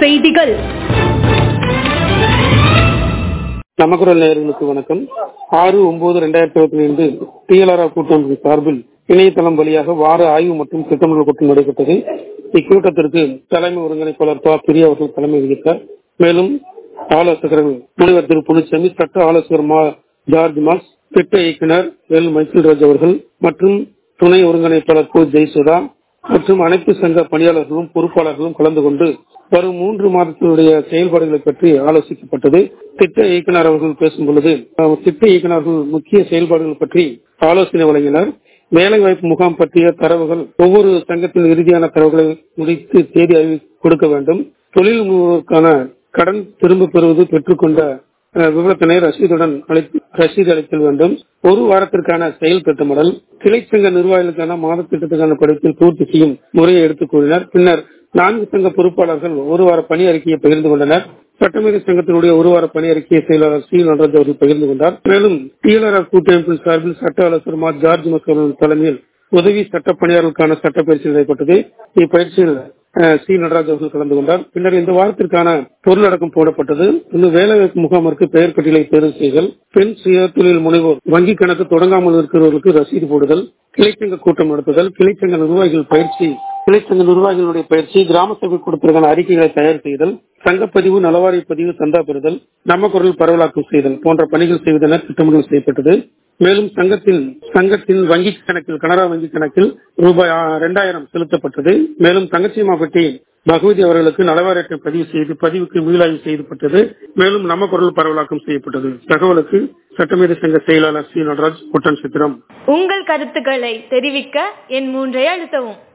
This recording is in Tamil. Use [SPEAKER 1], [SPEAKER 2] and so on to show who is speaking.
[SPEAKER 1] செய்திகள்
[SPEAKER 2] நமக்குரல் நேயர்களுக்கு வணக்கம் ஆறு ஒன்பது ரெண்டாயிரத்தி இருபத்தி ஐந்து டிஎல்ஆர் கூட்டமைப்பு சார்பில் இணையதளம் வழியாக வார ஆய்வு மற்றும் திட்டமிடல் கூட்டம் நடைபெற்றது இக்கூட்டத்திற்கு தலைமை ஒருங்கிணைப்பாளர் ப பிரியா அவர்கள் தலைமை வகித்தார் மேலும் ஆலோசகர்கள் முனைவர் திரு புனிச்சாமி சட்ட ஆலோசகர் மா ஜார்ஜ் மாஸ் திட்ட இயக்குனர் எல் மைக்கேல் ராஜ் அவர்கள் மற்றும் துணை ஒருங்கிணைப்பாளர் கு ஜெயசுதா மற்றும் அனைத்து சங்க பணியாளர்களும் பொறுப்பாளர்களும் கலந்து கொண்டு வரும் மூன்று மாதத்தினுடைய செயல்பாடுகளை பற்றி ஆலோசிக்கப்பட்டது திட்ட இயக்குனர் அவர்கள் பேசும் பொழுது அஹ், திட்ட இயக்குனர்கள் முக்கிய செயல்பாடுகள் பற்றி ஆலோசனை வழங்கினர் வேலைவாய்ப்பு முகாம் பற்றிய தரவுகள் ஒவ்வொரு சங்கத்தின் இறுதியான தரவுகளை முடித்து தேதி அறிவி கொடுக்க வேண்டும் தொழில் முனைவோருக்கான கடன் திரும்ப பெறுவது பெற்றுக்கொண்ட அஹ், விவரத்தினை ரசீதுடன் அளித்து ரசீது அளித்தல் வேண்டும் ஒரு வாரத்திற்கான செயல் திட்டமிடல் கிளைச்சங்க நிர்வாகிகளுக்கான மாத திட்டத்துக்கான படிப்பில் பூர்த்தி செய்யும் முறையை எடுத்துக் கூறினர் பின்னர் நான்கு சங்க பொறுப்பாளர்கள் ஒரு வார பணி அறிக்கையை பகிர்ந்து கொண்டனர் சட்டமேதை சங்கத்தினுடைய ஒரு வார பணி அறிக்கையை செயலாளர் சி நடராஜ் அவர்கள் பகிர்ந்து கொண்டார் மேலும் டிஎல்ஆர் கூட்டமைப்பின் சார்பில் சட்ட ஆலோசகர் மா ஜார்ஜ் மக்கள் தலைமையில் உதவி சட்ட பணியாளர்களுக்கான சட்ட பயிற்சி நடைபெற்றது இப்பயிற்சியில் அஹ், சி நடராஜ் அவர்கள் கலந்து கொண்டார் பின்னர் இந்த வாரத்திற்கான பொருளடக்கம் போடப்பட்டது இன்னும் வேலைவாய்ப்பு முகாமிற்கு பெயர் பட்டியலை தேர்வு செய்தல் பெண் சுய தொழில் முனைவோர் வங்கி கணக்கு தொடங்காமல் இருக்கிறவர்களுக்கு ரசீது போடுதல் கிளைச்சங்க கூட்டம் நடத்துதல் கிளைச்சங்க நிர்வாகிகள் பயிற்சி கிளைச்சங்க நிர்வாகிகளுடைய பயிற்சி கிராம சபை கூட்டத்திற்கான அறிக்கைகளை தயார் செய்தல் சங்கப்பதிவு நலவாரிய பதிவு சந்தா பெறுதல் நம்ம குரல் பரவலாக்கம் செய்தல் போன்ற பணிகள் செய்வதென திட்டமிடல் செய்யப்பட்டது மேலும் சங்கத்தின் சங்கத்தின் வங்கி கணக்கில் கனரா வங்கி கணக்கில் ரூபாய் இரண்டாயிரம் செலுத்தப்பட்டது மேலும் தங்கச்சிமாப்பட்டி பகவதி அவர்களுக்கு நலவாரியத்தை பதிவு செய்து பதிவுக்கு மீளாய்வு செய்யப்பட்டது மேலும் நம்ம குரல் பரவலாக்கம் செய்யப்பட்டது தகவலுக்கு சட்டமேதை சங்க செயலாளர் சி நடராஜ் குட்டன் சித்திரம்
[SPEAKER 1] உங்கள் கருத்துக்களை தெரிவிக்க என் மூன்றை அழுத்தவும்